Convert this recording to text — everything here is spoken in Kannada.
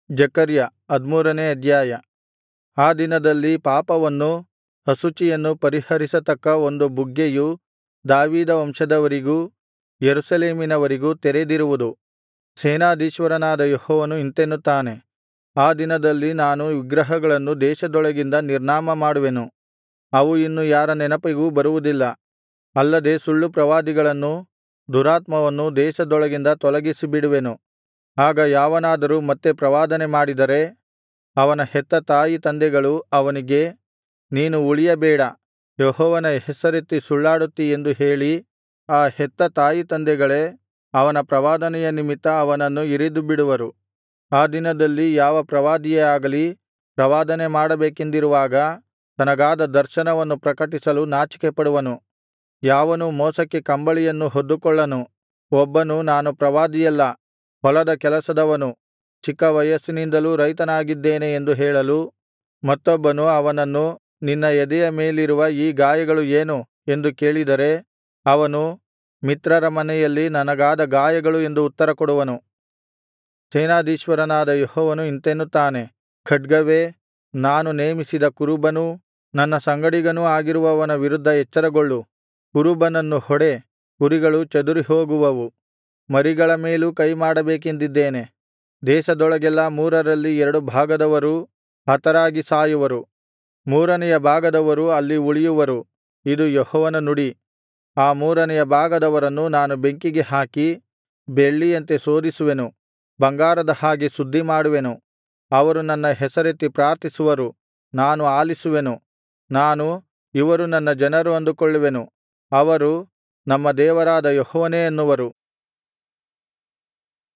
ಜೆಕರ್ಯ ಹದ್ಮೂರನೇ ಅಧ್ಯಾಯ ಆ ದಿನದಲ್ಲಿ ಪಾಪವನ್ನೂ ಅಶುಚಿಯನ್ನೂ ಪರಿಹರಿಸತಕ್ಕ ಒಂದು ಬುಗ್ಗೆಯು ದಾವೀದ ವಂಶದವರಿಗೂ ಯೆರೂಸಲೇಮಿನವರಿಗೂ ತೆರೆದಿರುವುದು ಸೇನಾಧೀಶ್ವರನಾದ ಯೆಹೋವನು ಇಂತೆನ್ನುತ್ತಾನೆ ಆ ದಿನದಲ್ಲಿ ನಾನು ವಿಗ್ರಹಗಳನ್ನು ದೇಶದೊಳಗಿಂದ ನಿರ್ನಾಮ ಮಾಡುವೆನು ಅವು ಇನ್ನು ಯಾರ ನೆನಪಿಗೂ ಬರುವುದಿಲ್ಲ ಅಲ್ಲದೆ ಸುಳ್ಳು ಪ್ರವಾದಿಗಳನ್ನೂ ದುರಾತ್ಮವನ್ನೂ ದೇಶದೊಳಗಿಂದ ತೊಲಗಿಸಿಬಿಡುವೆನು ಆಗ ಯಾವನಾದರೂ ಮತ್ತೆ ಪ್ರವಾದನೆ ಮಾಡಿದರೆ ಅವನ ಹೆತ್ತ ತಾಯಿತಂದೆಗಳು ಅವನಿಗೆ ನೀನು ಉಳಿಯಬೇಡ ಯೆಹೋವನ ಹೆಸರೆತ್ತಿ ಸುಳ್ಳಾಡುತ್ತೀ ಎಂದು ಹೇಳಿ ಆ ಹೆತ್ತ ತಾಯಿತಂದೆಗಳೇ ಅವನ ಪ್ರವಾದನೆಯ ನಿಮಿತ್ತ ಅವನನ್ನು ಇರಿದುಬಿಡುವರು ಆ ದಿನದಲ್ಲಿ ಯಾವ ಪ್ರವಾದಿಯೇ ಆಗಲಿ ಪ್ರವಾದನೆ ಮಾಡಬೇಕೆಂದಿರುವಾಗ ತನಗಾದ ದರ್ಶನವನ್ನು ಪ್ರಕಟಿಸಲು ನಾಚಿಕೆಪಡುವನು ಯಾವನೂ ಮೋಸಕ್ಕೆ ಕಂಬಳಿಯನ್ನು ಹೊದ್ದುಕೊಳ್ಳನು ಒಬ್ಬನು ನಾನು ಪ್ರವಾದಿಯಲ್ಲ ಹೊಲದ ಕೆಲಸದವನು ಚಿಕ್ಕ ವಯಸ್ಸಿನಿಂದಲೂ ರೈತನಾಗಿದ್ದೇನೆ ಎಂದು ಹೇಳಲು ಮತ್ತೊಬ್ಬನು ಅವನನ್ನು ನಿನ್ನ ಎದೆಯ ಮೇಲಿರುವ ಈ ಗಾಯಗಳು ಏನು ಎಂದು ಕೇಳಿದರೆ ಅವನು ಮಿತ್ರರ ಮನೆಯಲ್ಲಿ ನನಗಾದ ಗಾಯಗಳು ಎಂದು ಉತ್ತರಕೊಡುವನು ಸೇನಾಧೀಶ್ವರನಾದ ಯೆಹೋವನು ಇಂತೆನ್ನುತ್ತಾನೆ ಖಡ್ಗವೇ ನಾನು ನೇಮಿಸಿದ ಕುರುಬನೂ ನನ್ನ ಸಂಗಡಿಗನೂ ಆಗಿರುವವನ ವಿರುದ್ಧ ಎಚ್ಚರಗೊಳ್ಳು ಕುರುಬನನ್ನು ಹೊಡೆ ಕುರಿಗಳು ಚದುರಿಹೋಗುವವು ಮರಿಗಳ ಮೇಲೂ ಕೈಮಾಡಬೇಕೆಂದಿದ್ದೇನೆ ದೇಶದೊಳಗೆಲ್ಲಾ ಮೂರರಲ್ಲಿ ಎರಡು ಭಾಗದವರೂ ಹತರಾಗಿ ಸಾಯುವರು ಮೂರನೆಯ ಭಾಗದವರು ಅಲ್ಲಿ ಉಳಿಯುವರು ಇದು ಯೆಹೋವನ ನುಡಿ ಆ ಮೂರನೆಯ ಭಾಗದವರನ್ನು ನಾನು ಬೆಂಕಿಗೆ ಹಾಕಿ ಬೆಳ್ಳಿಯಂತೆ ಶೋಧಿಸುವೆನು ಬಂಗಾರದ ಹಾಗೆ ಶುದ್ಧಿಮಾಡುವೆನು ಅವರು ನನ್ನ ಹೆಸರೆತ್ತಿ ಪ್ರಾರ್ಥಿಸುವರು ನಾನು ಆಲಿಸುವೆನು ನಾನು ಇವರು ನನ್ನ ಜನರು ಅಂದುಕೊಳ್ಳುವೆನು ಅವರು ನಮ್ಮ ದೇವರಾದ ಯೆಹೋವನೇ ಅನ್ನುವರು